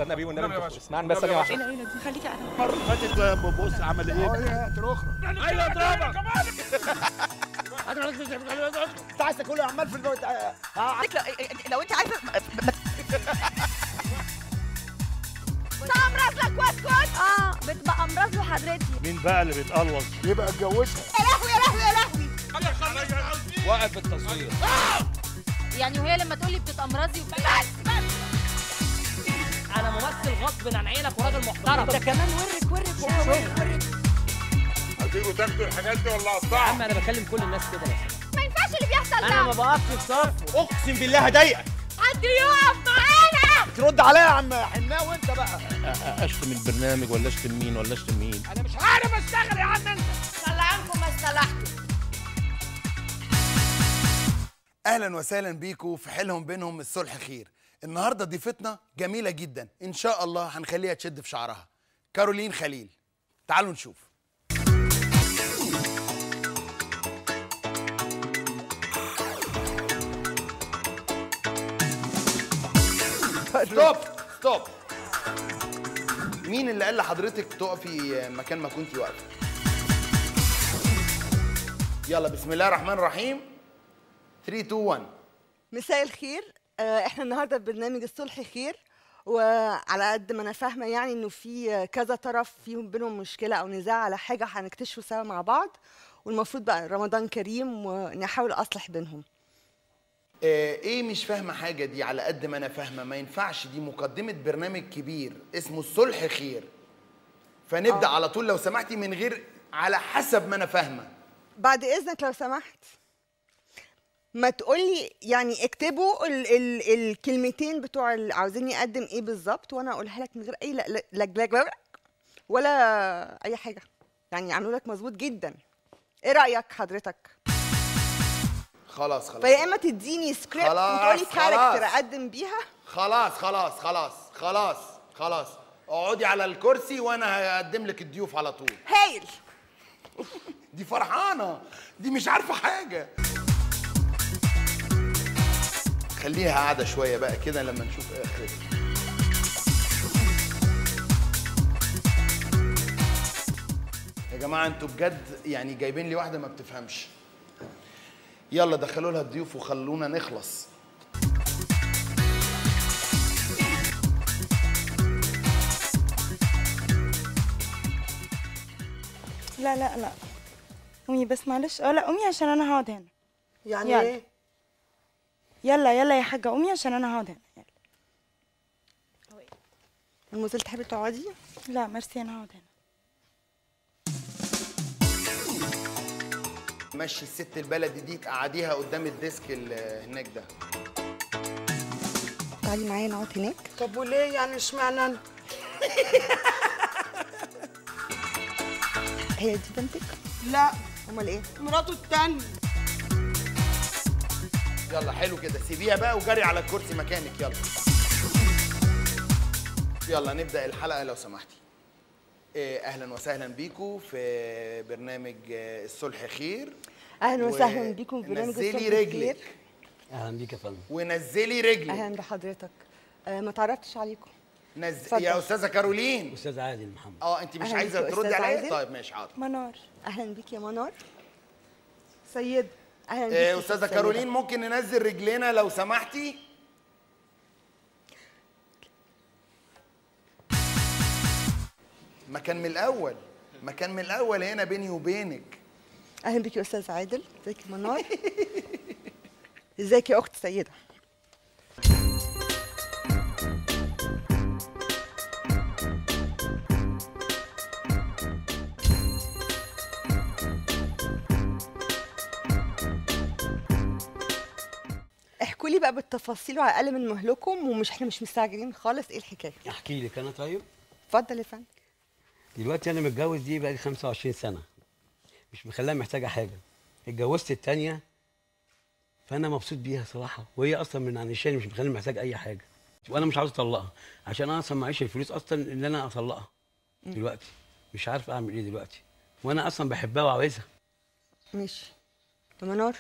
صلى النبي والنبي النبي يا انت- باشا. اسمعني بس النبي يا ثانيه واحده ايه دي خليكي قاعده المره اللي فاتت بص عمل ايه؟ ايوه اضربك انت عايز تاكله عمال في البيت ها لو, لو انت عايزه تعمرز لك واسكت اه بتبقى امراض له حضرتي مين بقى اللي بيتقلوص؟ يبقى اتجوزها يا لهوي يا لهوي يا لهوي وقف التصوير يعني وهي لما تقول لي بتتأمرزي بس بس انا ممثل غصب عن عينك وراجل محترم ده كمان ورك ورك ورك ورك هتيجوا تاخدوا الحاجات دي ولا يا اقطعها عم انا بكلم كل الناس كده لو سمحت. ما ينفعش اللي بيحصل انا ما ده بقفش في صف اقسم بالله هضايقك حد يقف معانا ترد عليا يا عم حناوي انت بقى اشتم البرنامج ولا اشتم مين ولا اشتم مين انا مش عارف اشتغل يا عم انت طلعانكم ما استلحتوا اهلا وسهلا بيكم في حيلهم بينهم الصلح خير النهارده ضيفتنا جميله جدا ان شاء الله هنخليها تشد في شعرها كارولين خليل تعالوا نشوف ستوب ستوب مين اللي قال لحضرتك تقفي مكان ما كنتي واقفه يلا بسم الله الرحمن الرحيم 3 2 1 مساء الخير آه، احنا النهارده في برنامج الصلح خير وعلى قد ما انا فاهمه يعني انه في كذا طرف فيهم بينهم مشكله او نزاع على حاجه هنكتشفه سوا مع بعض والمفروض بقى رمضان كريم ونحاول اصلح بينهم آه، ايه مش فاهمه حاجه دي على قد ما انا فاهمه ما ينفعش دي مقدمه برنامج كبير اسمه الصلح خير فنبدا آه. على طول لو سمحتي من غير على حسب ما انا فاهمه بعد اذنك لو سمحت ما تقولي يعني اكتبوا ال ال الكلمتين بتوع اللي عاوزين يقدم ايه بالظبط وانا اقولها لك من غير اي لا- لا- لجلجه ولا اي حاجه يعني يعملوا لك مظبوط جدا ايه رايك حضرتك خلاص خلاص فيا اما تديني سكريبت خلاص، وتقولي خلاص. كاركتر اقدم بيها خلاص خلاص خلاص خلاص خلاص اقعدي على الكرسي وانا هقدم لك الضيوف على طول هايل دي فرحانه دي مش عارفه حاجه خليها قاعده شويه بقى كده لما نشوف اخرتها يا جماعه انتوا بجد يعني جايبين لي واحده ما بتفهمش يلا دخلوا لها الضيوف وخلونا نخلص لا لا لا قومي بس معلش اه لا قومي عشان انا هقعد هنا يعني يلا. ايه يلا يلا يا حاجه قومي عشان انا هقعد هنا يلا. المزيل تحبي تقعدي لا ميرسي انا هقعد هنا مشي الست البلدي دي تقعديها قدام الديسك اللي هناك ده تعالي معايا نقعد هناك طب وليه يعني اشمعنى انا؟ هي دي بنتك لا امال ايه مراته التانية يلا حلو كده سيبيها بقى وجري على الكرسي مكانك يلا يلا نبدا الحلقه لو سمحتي إيه، اهلا وسهلا بيكم في برنامج آه، الصلح خير اهلا وسهلا بيكم في برنامج نزلي الصبح رجلك الخير. اهلا بيك يا فندم ونزلي رجلك اهلا بحضرتك آه ما تعرفتش عليكم نز... اتفضل. يا استاذه كارولين استاذ عادل محمد اه انت مش أهلا عايزه بيك يا تردي أستاذ عليا عادل. طيب ماشي حاضر منار اهلا بيك يا منار سيدة اهلا بيك إيه، يا استاذه سيدة. كارولين ممكن ننزل رجلينا لو سمحتي مكان من الاول مكان من الاول هنا بيني وبينك اهلا بيك يا استاذ عادل ازيك يا منار ازيك يا اخت سيده احكوا لي بقى بالتفاصيل وعلى الاقل من مهلكم ومش احنا مش مستعجلين خالص ايه الحكايه احكي لك انا طيب اتفضل يا فندم دلوقتي انا متجوز دي بقالي 25 سنه مش مخليها محتاجه حاجه اتجوزت التانية فانا مبسوط بيها صراحه وهي اصلا من عن الشارع مش مخليها محتاج اي حاجه وانا مش عاوز اطلقها عشان انا اصلا معيش الفلوس اصلا ان انا اطلقها دلوقتي مش عارف اعمل ايه دلوقتي وانا اصلا بحبها وعاوزها ماشي يا منار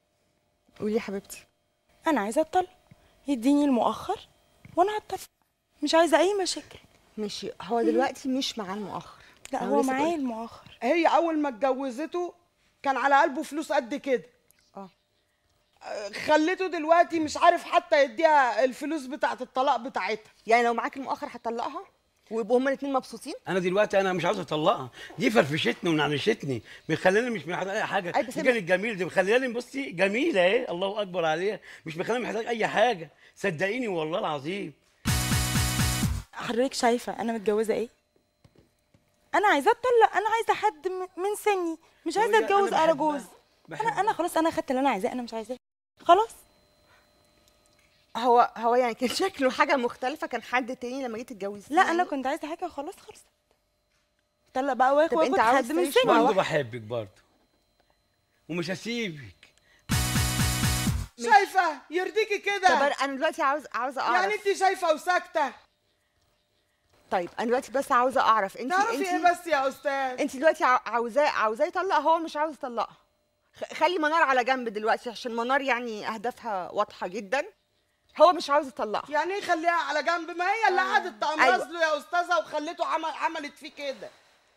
قولي يا حبيبتي انا عايزه اتطلق يديني المؤخر وانا هتطلق مش عايزه اي مشاكل ماشي هو دلوقتي مش معاه المؤخر لا أنا هو لسه معاه بقول- المؤخر هي اول ما اتجوزته كان على قلبه فلوس قد كده اه آه، خليته دلوقتي مش عارف حتى يديها الفلوس بتاعت الطلاق بتاعتها يعني لو معاك المؤخر هتطلقها ويبقوا هما الاثنين مبسوطين انا دلوقتي انا مش عاوز اطلقها دي فرفشتني ونعنشتني مخلاني مش محتاج اي حاجه أي بس دي أنا- كانت جميل دي مخلاني بصي جميله اهي الله اكبر عليها مش مخلاني محتاج اي حاجه صدقيني والله العظيم حضرتك شايفه انا متجوزه ايه انا عايزه اتطلق انا عايزه حد م- من سني مش عايزه هو أنا اتجوز بحبها. اراجوز انا بحبها. انا خلاص انا اخدت اللي انا عايزاه انا مش عايزاه خلاص هو هو يعني كان شكله حاجه مختلفه كان حد تاني لما جيت تتجوزي لا انا كنت عايزه حاجه خلاص خلصت طلق بقى واخد طب أنت واخد عاوز حد من تعيش سني مع برضه واحد. بحبك برضه ومش هسيبك شايفه يرضيكي طب كده أنا- انا دلوقتي عاوز عاوزه اعرف يعني انت شايفه وساكته طيب انا دلوقتي بس عاوزه اعرف انت تعرفي انت ايه بس يا استاذ انت دلوقتي عاو- عاوزاه عاوزاه يطلق هو مش عاوز يطلقها خ- خلي منار على جنب دلوقتي عشان منار يعني اهدافها واضحه جدا هو مش عاوز يطلقها يعني ايه خليها على جنب ما هي اللي قعدت تأمرز أيوة. له يا استاذه وخليته عمل عملت فيه كده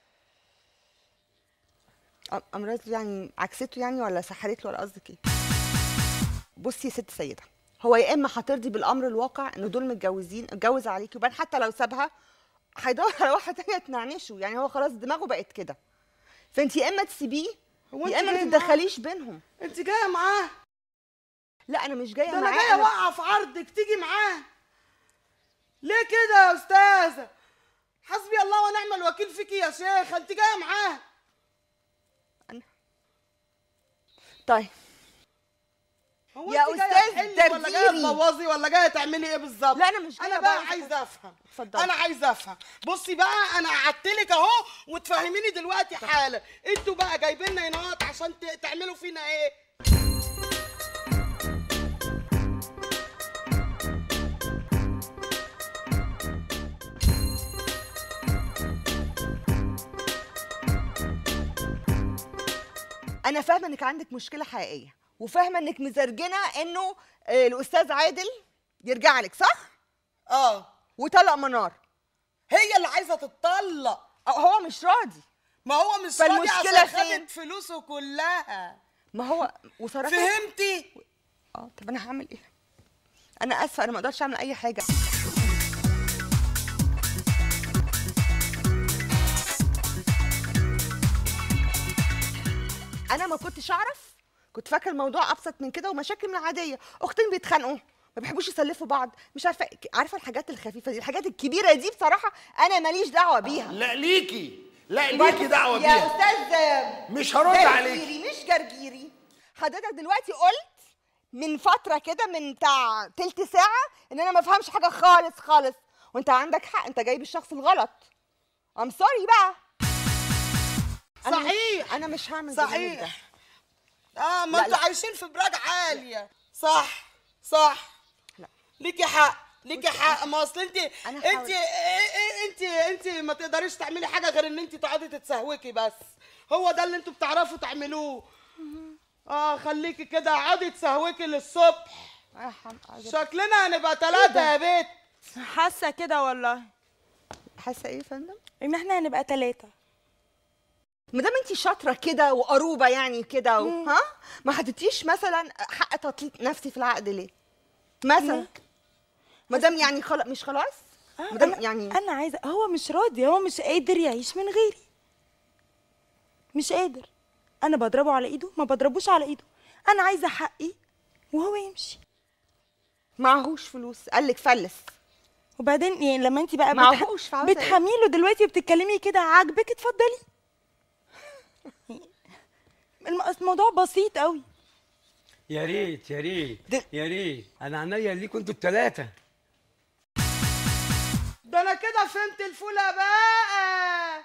أم- امراض يعني عكسته يعني ولا سحرت له ولا قصدك ايه بصي يا ست سيده هو يا اما هترضي بالامر الواقع ان دول متجوزين اتجوز عليكي وبعدين حتى لو سابها هيدور على واحده تانيه تنعنشه يعني هو خلاص دماغه بقت كده فانت يا اما تسيبيه هو يا أنت اما ما جاية معاه؟ تتدخليش بينهم انت جايه معاه لا انا مش جايه ده انا معاه جايه واقعه في عرضك تيجي معاه ليه كده يا استاذه حسبي الله ونعم الوكيل فيكي يا شيخ انت جايه معاه طيب هو يا انت جايه أستاذ تحلي ولا جايه ترجيلي. تبوظي ولا جايه تعملي ايه بالظبط لا، أنا مش جاية انا بقى أبوظ. عايزه افهم اتفضلي. انا عايزه افهم بصي بقى انا قعدت لك اهو وتفهميني دلوقتي حالا انتوا بقى جايبين لنا هنا عشان ت- تعملوا فينا ايه انا فاهمه انك عندك مشكله حقيقيه وفاهمه انك مزرجنه انه آه، الاستاذ عادل يرجع لك صح اه وطلق منار هي اللي عايزه تتطلق أو هو مش راضي ما هو مش راضي فالمشكلة عشان فين؟ خدت فلوسه كلها ما هو وصراحه فهمتي اه طب انا هعمل ايه انا اسفه انا ما اقدرش اعمل اي حاجه انا ما كنتش اعرف كنت فاكره الموضوع ابسط من كده ومشاكل من العاديه اختين بيتخانقوا ما بيحبوش يسلفوا بعض مش عارفه عارفه الحاجات الخفيفه دي الحاجات الكبيره دي بصراحه انا ماليش دعوه بيها لا ليكي لا ليكي وبعدين- دعوه يا بيها استاذ مش هرد عليك جرجيري مش جرجيري حضرتك دلوقتي قلت من فتره كده من بتاع تلت ساعه ان انا ما افهمش حاجه خالص خالص وانت عندك حق انت جايب الشخص الغلط ام سوري بقى أنا مش- صحيح. انا مش هعمل جوزك صحيح. ده. اه ما لا، انتوا لا. عايشين في بلاد عاليه صح صح لا. ليكي حق ليكي حق ما اصل انت أنا انت هحاول. انت انت ما تقدريش تعملي حاجه غير ان انت تقعدي تتسهوكي بس هو ده اللي انتوا بتعرفوا تعملوه اه خليكي كده اقعدي تسهوكي للصبح يا حم- عجب. شكلنا هنبقى ثلاثه يا بيت حاسه كده والله حاسه ايه يا فندم ان احنا هنبقى ثلاثه ما دام انت شاطره كده وقروبه يعني كده و... ها ما حطيتيش مثلا حق تطليق نفسي في العقد ليه مثلا ما دام يعني خلاص مش خلاص ما دام أنا يعني انا عايزه هو مش راضي هو مش قادر يعيش من غيري مش قادر انا بضربه على ايده ما بضربوش على ايده انا عايزه حقي وهو يمشي معهوش فلوس قال لك فلس وبعدين يعني لما انت بقى معهوش، فعاوزة ايه؟ بتحميله دلوقتي وبتتكلمي كده عاجبك اتفضلي الم- الموضوع بسيط قوي يا ريت يا ريت ده- يا ريت انا عينيا ليكوا انتوا الثلاثه ده انا كده فهمت الفولة بقى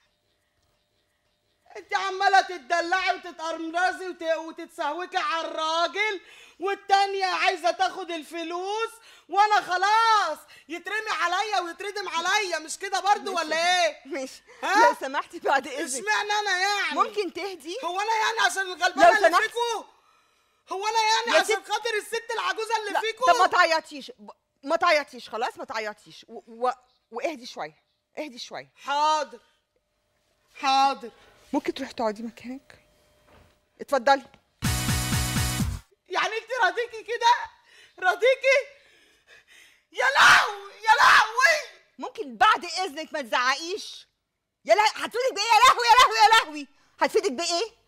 انت عماله تتدلعي وتتقرمرزي وت... وتتسهوكي على الراجل والتانية عايزة تاخد الفلوس وانا خلاص يترمي عليا ويتردم عليا مش كده برضو ولا ايه؟ مش ها؟ لو سمحتي بعد اذنك اشمعنى انا يعني؟ ممكن تهدي هو انا يعني عشان الغلبانة لو اللي سمحت. فيكو؟ هو انا يعني يا عشان ست- خاطر الست العجوزة اللي لا فيكو؟ طب ما تعيطيش ب- ما تعيطيش خلاص ما تعيطيش و... و... واهدي شويه اهدي شويه حاضر حاضر ممكن تروحي تقعدي مكانك اتفضلي يعني انت راضيكي كده راضيكي يا لهوي يا لهوي ممكن بعد اذنك ما تزعقيش يا لهوي هتفيدك بايه يا لهوي يا لهوي يا لهوي هتفيدك بايه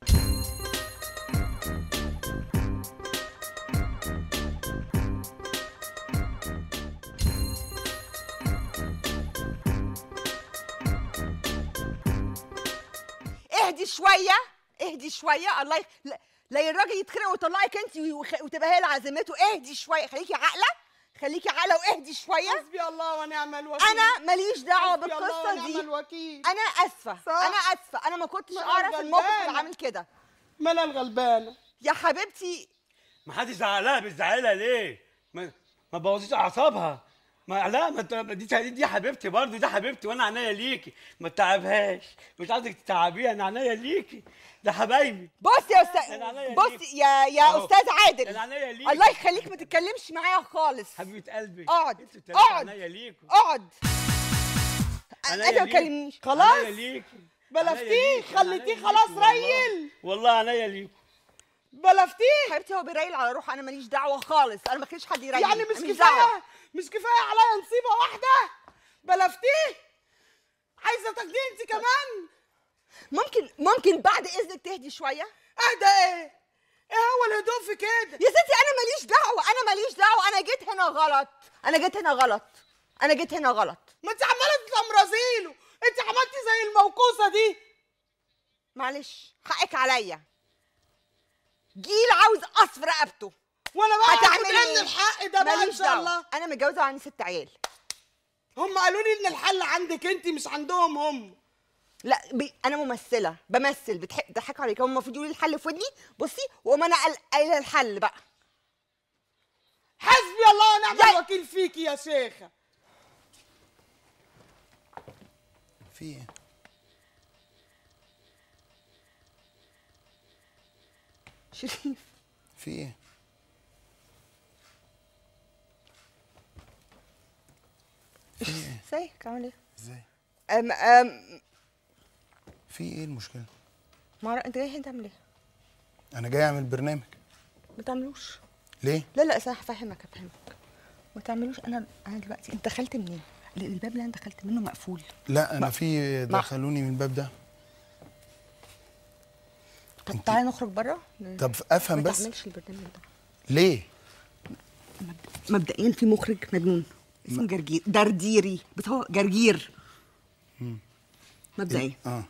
اهدي شويه اهدي شويه الله يخ... لا- لا الراجل يتخرق ويطلعك انت ويخ- وتبقى هي اللي عزمته اهدي شويه خليكي عاقله خليكي عاقله واهدي شويه حسبي الله ونعم الوكيل انا ماليش دعوه حسبي الله بالقصه ونعم دي الوكيل انا اسفه صح. انا اسفه انا ما كنتش ما أنا اعرف الموقف اللي غلبانة. عامل كده ما انا الغلبانه يا حبيبتي ما حدش زعلها بتزعلها ليه؟ ما ما بوظيش اعصابها ما لا ما انت دي دي, دي حبيبتي برضه دي حبيبتي وانا عنيا ليكي ما تتعبهاش مش عايزك تتعبيها انا عنيا ليكي ده حبايبي بص يا استاذ أنا عينيا بص ليك. يا يا أهو. استاذ عادل أنا عينيا ليك. الله يخليك ما تتكلمش معايا خالص حبيبه قلبي اقعد انتوا التلاتة اقعد عنيا ليكوا اقعد عنيا انت ما ليك. تكلمنيش خلاص عنيا ليكي بلفتيه عنيا خليتيه ليكي خلاص والله. ريل والله عنيا ليكوا بلفتيه حبيبتي هو بيريل على روحه انا ماليش دعوه خالص انا ما كانش حد يريل يعني مش أنا كفايه دعوة. مش كفايه عليا نصيبه واحده بلفتيه عايزه تاخديه انت كمان ممكن ممكن بعد اذنك تهدي شويه اهدى ايه ايه هو الهدوء في كده يا ستي انا ماليش دعوه انا ماليش دعوه انا جيت هنا غلط انا جيت هنا غلط انا جيت هنا غلط ما انت عماله تتمرزيله انت عملتي زي الموقوسه دي معلش حقك عليا جيل عاوز قصف رقبته وانا بقى هاخد هتعملي مني ايه الحق ده بقى ان ماليش شاء دعوة. الله انا متجوزه وعندي ست عيال هم قالوا لي ان الحل عندك انت مش عندهم هم لا بي... انا ممثله بمثل بتح... بيضحكوا عليك هم المفروض يقولوا لي الحل في ودني بصي وما انا قال- قايله الحل بقى حسبي الله ونعم يا- الوكيل فيكي يا شيخه في ايه شريف في ايه ازيك عامل ايه ازاي أم أم في ايه المشكله ما أعرف- انت جاي هنا تعمل ايه انا جاي اعمل برنامج ما تعملوش ليه لا لا صح هفهمك هفهمك ما تعملوش انا انا دلوقتي انت دخلت منين الباب اللي انا دخلت منه مقفول لا انا ما- في ما- دخلوني من الباب ده طب تعالى نخرج بره طب افهم ما بس تعملش البرنامج ده ليه مبدئيا في مخرج مجنون اسمه جرجير درديري بس هو جرجير مبدئيا اه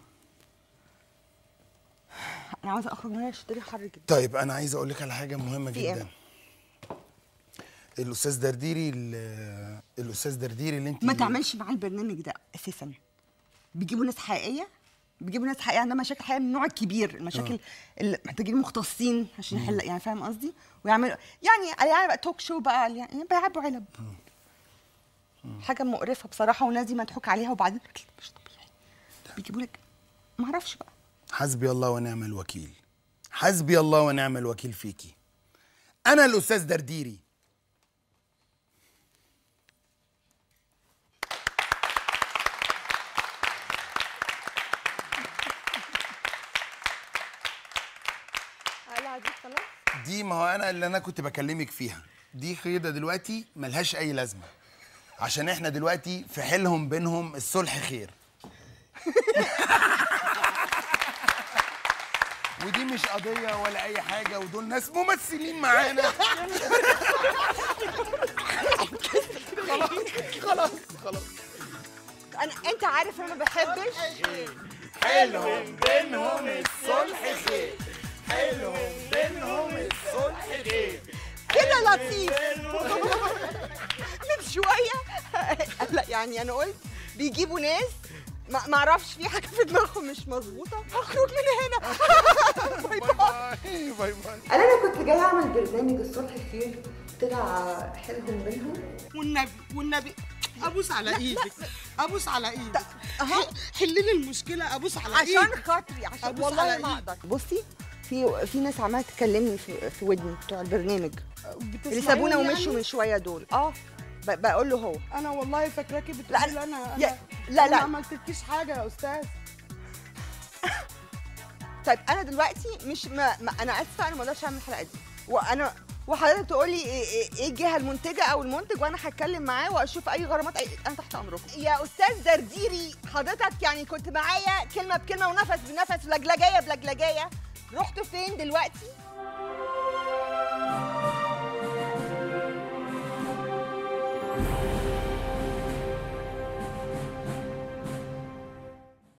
انا عاوزه اخرج من هنا عشان الدنيا حر جدا طيب انا عايز اقول لك على حاجه مهمه في إيه؟ جدا الاستاذ درديري ال- الاستاذ درديري اللي انت ما تعملش معاه البرنامج ده اساسا بيجيبوا ناس حقيقيه بيجيبوا ناس حقيقيه عندها مشاكل حقيقيه من النوع الكبير المشاكل اللي محتاجين مختصين عشان يحل يعني فاهم قصدي ويعملوا يعني يعني بقى توك شو بقى يعني بيلعبوا علب حاجه مقرفه بصراحه والناس دي مضحوك عليها وبعدين مش طبيعي بيجيبوا لك ما اعرفش بقى حسبي الله ونعم الوكيل حسبي الله ونعم الوكيل فيكي انا الاستاذ درديري لا دي خلاص دي ما هو انا اللي انا كنت بكلمك فيها دي خيضه دلوقتي ملهاش اي لازمه عشان احنا دلوقتي في حيلهم بينهم الصلح خير ودي مش قضيه ولا اي حاجه ودول ناس ممثلين معانا خلاص خلاص خلاص انا انت عارف انا ما بحبش حيلهم بينهم الصلح خير حيلهم بينهم الصلح خير كده لطيف من شويه لا يعني انا قلت بيجيبوا ناس ما ما اعرفش في حاجه في دماغهم مش مظبوطه اخرج من هنا باي باي باي باي باي انا كنت جايه اعمل برنامج الصلح خير طلع حلهم بينهم والنبي والنبي ابوس على ايدك ابوس على ايدك اهو حل لي المشكله ابوس على ايدك عشان خاطري عشان أبوس والله على ما إيدك. اقدر بصي في في ناس عماله تكلمني في في ودني بتوع البرنامج اللي بتسمعيني سابونا يعني؟ ومشوا من شويه دول اه ب- بقول له هو انا والله فاكراكي لا، بتقولي انا يا- انا لا، أنا لا. ما عملتلكيش حاجه يا استاذ طيب انا دلوقتي مش ما, ما انا اسفه انا ما اقدرش اعمل الحلقه دي وانا وحضرتك تقول لي ايه, إيه, ايه الجهه المنتجه او المنتج وانا هتكلم معاه واشوف اي غرامات أي انا تحت امركم يا استاذ درديري حضرتك يعني كنت معايا كلمه بكلمه ونفس بنفس لجلجيه بلجلجيه رحتوا فين دلوقتي